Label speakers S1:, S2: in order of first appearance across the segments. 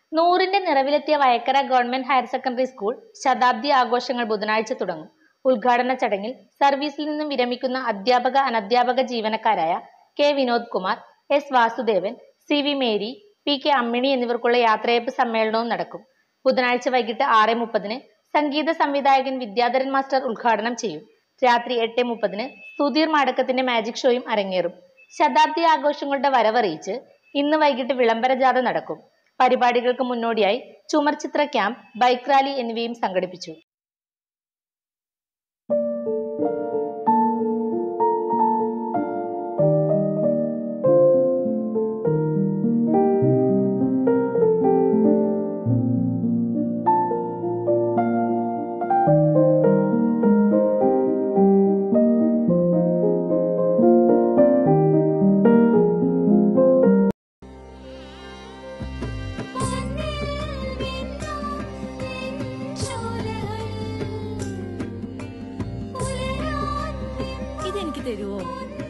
S1: നൂറിന്റെ നിറവിലെത്തിയ Vayakkara government higher secondary school ശതാബ്ദി ആഘോഷങ്ങൾ ബുധനാഴ്ച തുടങ്ങും ഉദ്ഘാടന ചടങ്ങിൽ സർവീസിൽ നിന്നും വിരമിക്കുന്ന അധ്യാപക അനധ്യാപക ജീവനക്കാരായ K Vinod Kumar S Vasudevan C V Mary P K Ammini എന്നിവർക്കുള്ള യാത്രയയപ്പ് സമ്മേളനവും നടക്കും ബുധനാഴ്ച വൈകിട്ട് ആറ് മുപ്പതിന് സംഗീത സംവിധായകൻ വിദ്യാധരൻ മാസ്റ്റർ ഉദ്ഘാടനം ചെയ്യും രാത്രി എട്ട് മുപ്പതിന് സുധീർ മാടക്കത്തിന്റെ മാജിക് ഷോയും അരങ്ങേറും ശതാബ്ദി ആഘോഷങ്ങളുടെ വരവറിയിച്ച് ഇന്ന് വൈകിട്ട് വിളംബര ജാഥ നടക്കും പരിപാടികൾക്ക് മുന്നോടിയായി ചുമർചിത്ര ക്യാമ്പ് ബൈക്ക് റാലി എന്നിവയും സംഘടിപ്പിച്ചു
S2: ഇതെനിക്ക് തരുവോ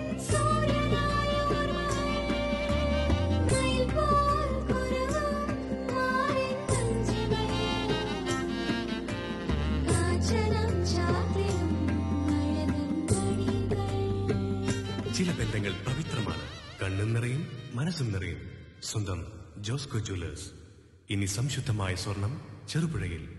S3: ചില ബന്ധങ്ങൾ പവിത്രമാണ് കണ്ണും നിറയും മനസ്സും നിറയും സ്വന്തം ജോസ്കോ ജ്വല്ലേഴ്സ് ഇനി സംശുദ്ധമായ സ്വർണം ചെറുപുഴയിൽ